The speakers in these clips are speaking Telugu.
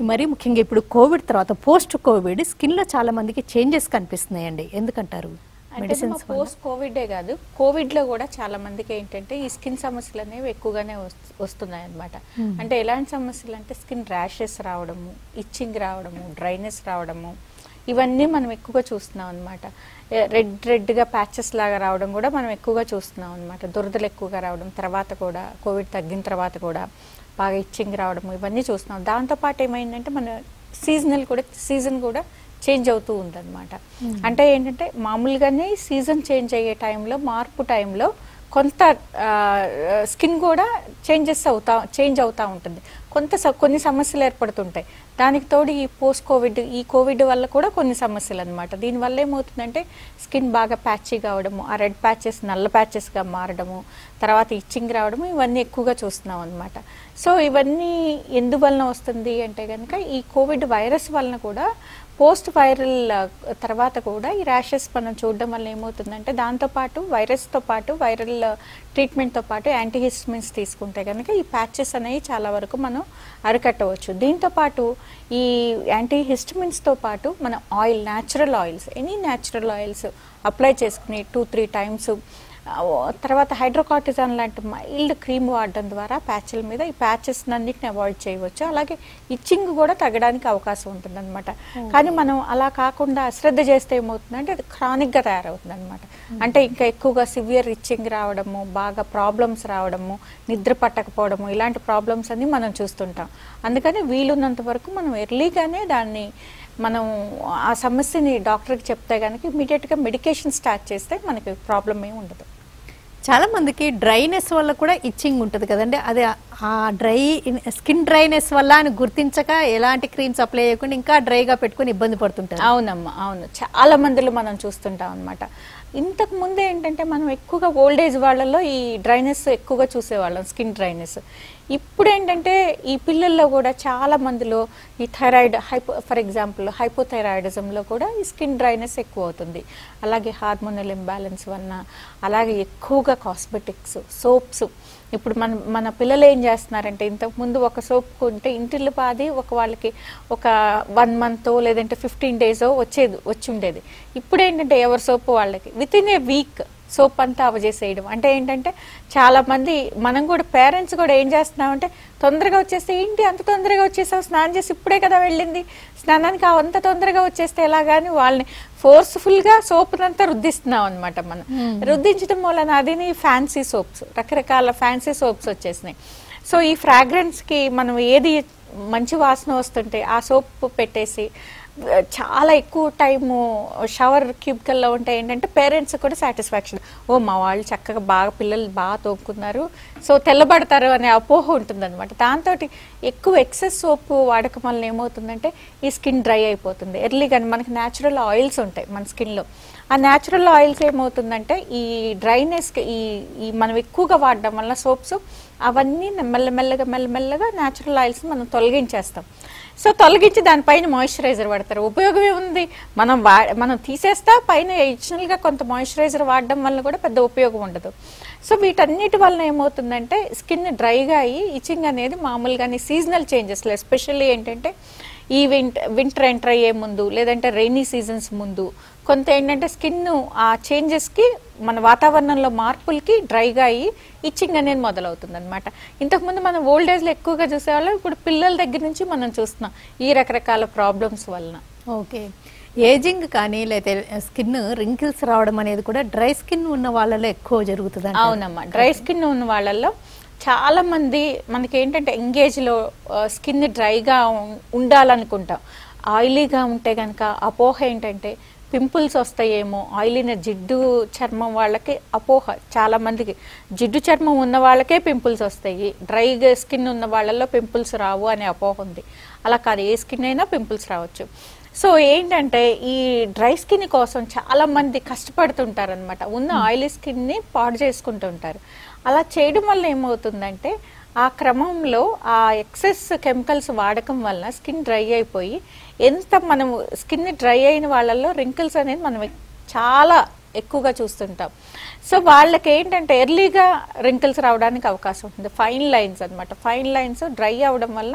మరి ముఖ్యంగా ఇప్పుడు కోవిడ్ తర్వాత పోస్ట్ కోవిడ్ స్కిన్ లో చాలా మందికి చేంజెస్ కనిపిస్తున్నాయండి ఎందుకంటారు అంటే మెడిసిన్స్ పోస్ట్ కోవిడే కాదు కోవిడ్ లో కూడా చాలా మందికి ఏంటంటే ఈ స్కిన్ సమస్యలు అనేవి ఎక్కువగానే వస్తు- వస్తున్నాయి అనమాట అంటే ఎలాంటి సమస్యలు అంటే స్కిన్ ర్యాషెస్ రావడము ఇచ్చింగ్ రావడము డ్రైనెస్ రావడము ఇవన్నీ మనం ఎక్కువగా చూస్తున్నాం అనమాట రెడ్ రెడ్ గా ప్యాచెస్ లాగా రావడం కూడా మనం ఎక్కువగా చూస్తున్నాం అనమాట దురదలు ఎక్కువగా రావడం తర్వాత కూడా కోవిడ్ తగ్గిన తర్వాత కూడా బాగా ఇచ్చింగ్ రావడం ఇవన్నీ చూస్తున్నాం దాంతోపాటు ఏమైందంటే మన సీజనల్ కూడా సీజన్ కూడా చేంజ్ అవుతూ ఉందన్నమాట అంటే ఏంటంటే మామూలుగానే సీజన్ చేంజ్ అయ్యే టైంలో మార్పు టైంలో కొంత స్కిన్ కూడా చేంజెస్ అవుతా చేంజ్ అవుతా ఉంటుంది కొంత స- కొన్ని సమస్యలు ఏర్పడుతుంటాయి దానికి తోడు ఈ పోస్ట్ కోవిడ్ ఈ కోవిడ్ వల్ల కూడా కొన్ని సమస్యలు అనమాట దీనివల్ల ఏమవుతుందంటే స్కిన్ బాగా ప్యాచీ కావడము ఆ రెడ్ ప్యాచెస్ నల్ల ప్యాచెస్గా మారడము తర్వాత ఇచ్చింగ్ రావడము ఇవన్నీ ఎక్కువగా చూస్తున్నాం అనమాట సో ఇవన్నీ ఎందువలన వస్తుంది అంటే కనుక ఈ కోవిడ్ వైరస్ వలన కూడా పోస్ట్ వైరల్ తర్వాత కూడా ఈ ర్యాషెస్ మనం చూడడం వల్ల ఏమవుతుందంటే దాంతోపాటు వైరస్తో పాటు వైరల్ ట్రీట్మెంట్తో పాటు యాంటీహిస్టమిన్స్ తీసుకుంటే కనుక ఈ ప్యాచెస్ అనేవి చాలా వరకు మనం అరికట్టవచ్చు దీంతో పాటు ఈ యాంటీహిస్టమిన్స్తో పాటు మన oil natural oils any natural oils apply చేసుకుని టూ త్రీ టైమ్స్ తర్వాత హైడ్రోకార్టిజాన్ లాంటి మైల్డ్ క్రీమ్ వాడడం ద్వారా ప్యాచ్ల మీద ఈ ప్యాచెస్ అన్నిటిని అవాయిడ్ చేయవచ్చు అలాగే ఇచ్చింగ్ కూడా తగ్గడానికి అవకాశం ఉంటుంది అనమాట కానీ మనం అలా కాకుండా అశ్రద్ధ చేస్తే ఏమవుతుందంటే అది క్రానిక్ గా తయారవుతుంది అనమాట అంటే ఇంకా ఎక్కువగా సివియర్ ఇచ్చింగ్ రావడము బాగా ప్రాబ్లమ్స్ రావడము నిద్ర పట్టకపోవడము ఇలాంటి ప్రాబ్లమ్స్ అన్ని మనం చూస్తుంటాం అందుకని వీలున్నంత వరకు మనం ఎర్లీగానే దాన్ని మనం ఆ సమస్యని డాక్టర్కి చెప్తే కనుక ఇమీడియట్గా మెడికేషన్ స్టార్ట్ చేస్తే మనకి ప్రాబ్లం ఏమి ఉండదు చాలా మందికి డ్రైనెస్ వల్ల కూడా ఇచ్చింగ్ ఉంటుంది కదండి అదే ఆ డ్రై స్కిన్ డ్రైనెస్ వల్ల అని గుర్తించక ఎలాంటి క్రీమ్స్ అప్లై చేయకుండా ఇంకా డ్రైగా పెట్టుకొని ఇబ్బంది పడుతుంటారు అవునమ్మా అవును చాలా మందిలో మనం చూస్తుంటాం అనమాట ఇంతకు ముందు ఏంటంటే మనం ఎక్కువగా ఓల్డ్ ఏజ్ వాళ్ళలో ఈ డ్రైనెస్ ఎక్కువగా చూసేవాళ్ళం స్కిన్ డ్రైనెస్ ఇప్పుడు ఏంటంటే ఈ పిల్లల్లో కూడా చాలా మందిలో ఈ థైరాయిడ్ హైపో ఫర్ ఎగ్జాంపుల్ హైపోథైరాయిడిజంలో కూడా ఈ స్కిన్ డ్రైనెస్ ఎక్కువ అవుతుంది అలాగే హార్మోనల్ ఇంబ్యాలెన్స్ వలన అలాగే ఎక్కువగా కాస్మెటిక్స్ సోప్స్ ఇప్పుడు మన మన పిల్లలు ఏం చేస్తున్నారంటే ఇంతకు ముందు ఒక సోప్ కొంటే ఇంటిల్లి పాది ఒక వాళ్ళకి ఒక వన్ మంత్ లేదంటే ఫిఫ్టీన్ డేస్ వచ్చేది వచ్చి ఉండేది ఇప్పుడు ఏంటంటే ఎవరి సోప్ వాళ్ళకి within a week soap అంతా అవజేసేయడం అంటే ఏంటంటే చాలా మంది మనం కూడా పేరెంట్స్ కూడా ఏం చేస్తున్నామంటే తొందరగా వచ్చేస్తే ఏంటి అంత తొందరగా వచ్చేసావు స్నానం చేసి ఇప్పుడే కదా వెళ్ళింది స్నానానికి అంత తొందరగా వచ్చేస్తే ఎలా కానీ వాళ్ళని ఫోర్స్ఫుల్ గా సోప్ అంతా రుద్దిస్తున్నాం అనమాట మనం రుద్దించడం వలన అదిని ఫ్యాన్సీ సోప్స్ రకరకాల ఫ్యాన్సీ సోప్స్ వచ్చేసినాయి సో ఈ ఫ్రాగ్రెన్స్ కి మనం ఏది మంచి వాసన వస్తుంటే ఆ సోప్ పెట్టేసి చాలా ఎక్కువ టైము షవర్ క్యూబ్కల్లో ఉంటే ఏంటంటే పేరెంట్స్ కూడా సాటిస్ఫాక్షన్ ఓ మా వాళ్ళు చక్కగా బాగా పిల్లలు బాగా తోముకున్నారు సో తెల్లబడతారు అనే అపోహ ఉంటుందన్నమాట దాంతో ఎక్కువ ఎక్సెస్ సోప్ వాడకం వల్ల ఏమవుతుందంటే ఈ స్కిన్ డ్రై అయిపోతుంది ఎర్లీగా మనకి న్యాచురల్ ఆయిల్స్ ఉంటాయి మన స్కిన్లో ఆ న్యాచురల్ ఆయిల్స్ ఏమవుతుందంటే ఈ డ్రైనెస్ ఈ ఈ మనం ఎక్కువగా వాడడం వల్ల సోప్స్ అవన్నీ మెల్లమెల్లగా మెల్లమెల్లగా న్యాచురల్ ఆయిల్స్ మనం తొలగించేస్తాం సో తొలగించి దానిపైన మాయిశ్చరైజర్ వాడతారు ఉపయోగం ఏముంది మనం వా మనం తీసేస్తా పైన additional గా కొంత మాయిశ్చరైజర్ వాడడం వల్ల కూడా పెద్ద ఉపయోగం ఉండదు సో వీటన్నిటి వల్ల ఏమవుతుందంటే స్కిన్ డ్రైగా అయ్యి ఇచింగ్ అనేది మామూలుగానే సీజనల్ చేంజెస్లో ఎస్పెషల్లీ ఏంటంటే ఈ వింట వింటర్ ఎంటర్ అయ్యే ముందు లేదంటే రైనీ సీజన్స్ ముందు కొంత ఏంటంటే స్కిన్ ఆ చేంజెస్కి మన వాతావరణంలో మార్పులకి డ్రైగా అయ్యి ఇచ్చింగ్ అనేది మొదలవుతుంది అనమాట ఇంతకుముందు మనం ఓల్డ్ ఏజ్లో ఎక్కువగా చూసేవాళ్ళం ఇప్పుడు పిల్లల దగ్గర నుంచి మనం చూస్తున్నాం ఈ రకరకాల ప్రాబ్లమ్స్ వలన ఓకే ఏజింగ్ కానీ లేకపోతే స్కిన్ రింకిల్స్ రావడం అనేది కూడా డ్రై స్కిన్ ఉన్న వాళ్ళలో ఎక్కువ జరుగుతుంది అవునమ్మా డ్రై స్కిన్ ఉన్న వాళ్ళల్లో చాలా మంది మనకి ఏంటంటే ఎంగేజ్ లో స్కిన్ డ్రైగా ఉండాలనుకుంటాం ఆయిలీగా ఉంటే కనుక అపోహ ఏంటంటే పింపుల్స్ వస్తాయేమో ఆయిలీన జిడ్డు చర్మం వాళ్ళకి అపోహ చాలా మందికి జిడ్డు చర్మం ఉన్న వాళ్ళకే పింపుల్స్ వస్తాయి డ్రై స్కిన్ ఉన్న వాళ్ళల్లో పింపుల్స్ రావు అనే అపోహ ఉంది అలా కాదు ఏ స్కిన్ అయినా పింపుల్స్ రావచ్చు సో ఏంటంటే ఈ డ్రై స్కిన్ కోసం చాలా మంది కష్టపడుతుంటారు అనమాట ఉన్న ఆయిలీ స్కిన్ ని పాడు చేసుకుంటుంటారు అలా చేయడం వల్ల ఏమవుతుందంటే ఆ క్రమంలో ఆ ఎక్సెస్ కెమికల్స్ వాడకం వల్ల స్కిన్ డ్రై అయిపోయి ఎంత మనం స్కిన్ డ్రై అయిన వాళ్ళల్లో రింకిల్స్ అనేది మనం చాలా ఎక్కువగా చూస్తుంటాం సో వాళ్ళకి ఏంటంటే ఎర్లీగా రింకిల్స్ రావడానికి అవకాశం ఉంటుంది ఫైన్ లైన్స్ అన్నమాట ఫైన్ లైన్స్ డ్రై అవడం వల్ల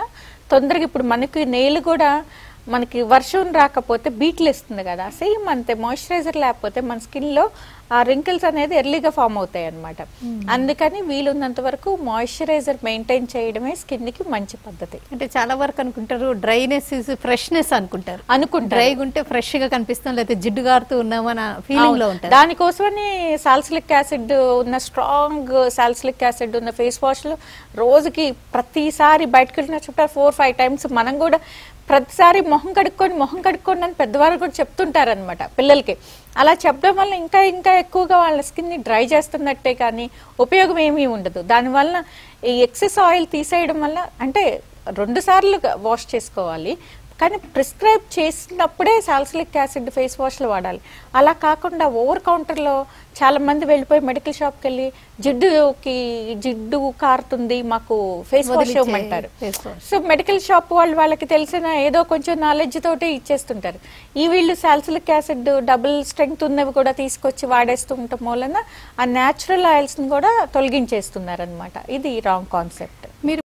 తొందరగా ఇప్పుడు మనకి నేలు కూడా మనకి వర్షం రాకపోతే బీట్లు ఇస్తుంది కదా సేమ్ అంతే మాయిశ్చరైజర్ లేకపోతే మన స్కిన్ లో ఆ రింకిల్స్ అనేది ఎర్లీగా ఫామ్ అవుతాయి అనమాట అందుకని వీలున్నంత వరకు మాయిశ్చరైజర్ మెయింటైన్ చేయడమే స్కిన్ కి మంచి పద్ధతి అంటే చాలా వరకు అనుకుంటారు డ్రైనెస్ ఇస్ ఫ్రెష్నెస్ అనుకుంటారు అనుకుంటారు డ్రైగా ఉంటే ఫ్రెష్ గా కనిపిస్తాం లేకపోతే జిడ్డు గారుతూ ఉన్నామన్న ఫీలింగ్ లో ఉంటారు దానికోసమని సాల్సిలిక్ యాసిడ్ ఉన్న స్ట్రాంగ్ సాల్సిలిక్ యాసిడ్ ఉన్న ఫేస్ వాష్లు రోజుకి ప్రతిసారి బయటకు వెళ్ళిన చుట్టూ ఫోర్ ఫైవ్ టైమ్స్ మనం కూడా ప్రతిసారి మొహం కడుక్కొని మొహం కడుక్కోండి అని పెద్దవారు కూడా చెప్తుంటారనమాట పిల్లలకి అలా చెప్పడం వల్ల ఇంకా ఇంకా ఎక్కువగా వాళ్ళ స్కిన్ ని డ్రై చేస్తున్నట్టే కానీ ఉపయోగం ఏమీ ఉండదు దానివల్ల ఈ ఎక్సెస్ ఆయిల్ తీసేయడం వల్ల అంటే రెండు సార్లు వాష్ చేసుకోవాలి కానీ ప్రిస్క్రైబ్ చేసినప్పుడే సాల్సిలిక్ యాసిడ్ ఫేస్ వాష్లు వాడాలి అలా కాకుండా ఓవర్ కౌంటర్లో చాలా మంది వెళ్ళిపోయి మెడికల్ షాప్కి వెళ్ళి జిడ్డుకి జిడ్డు కారుతుంది మాకు ఫేస్ వాష్ వదిలిచ్చే ఇవ్వమంటారు face wash. So medical shop వాళ్ళు వాళ్ళకి తెలిసిన ఏదో కొంచెం నాలెడ్జ్ తోటి ఇచ్చేస్తుంటారు ఈ వీళ్ళు సాల్సిలిక్ యాసిడ్ డబుల్ స్ట్రెంగ్త్ ఉన్నవి కూడా తీసుకొచ్చి వాడేస్తూ ఉండటం వలన ఆ న్యాచురల్ ఆయిల్స్ ని కూడా తొలగించేస్తున్నారు అనమాట ఇది రాంగ్ కాన్సెప్ట్ మీరు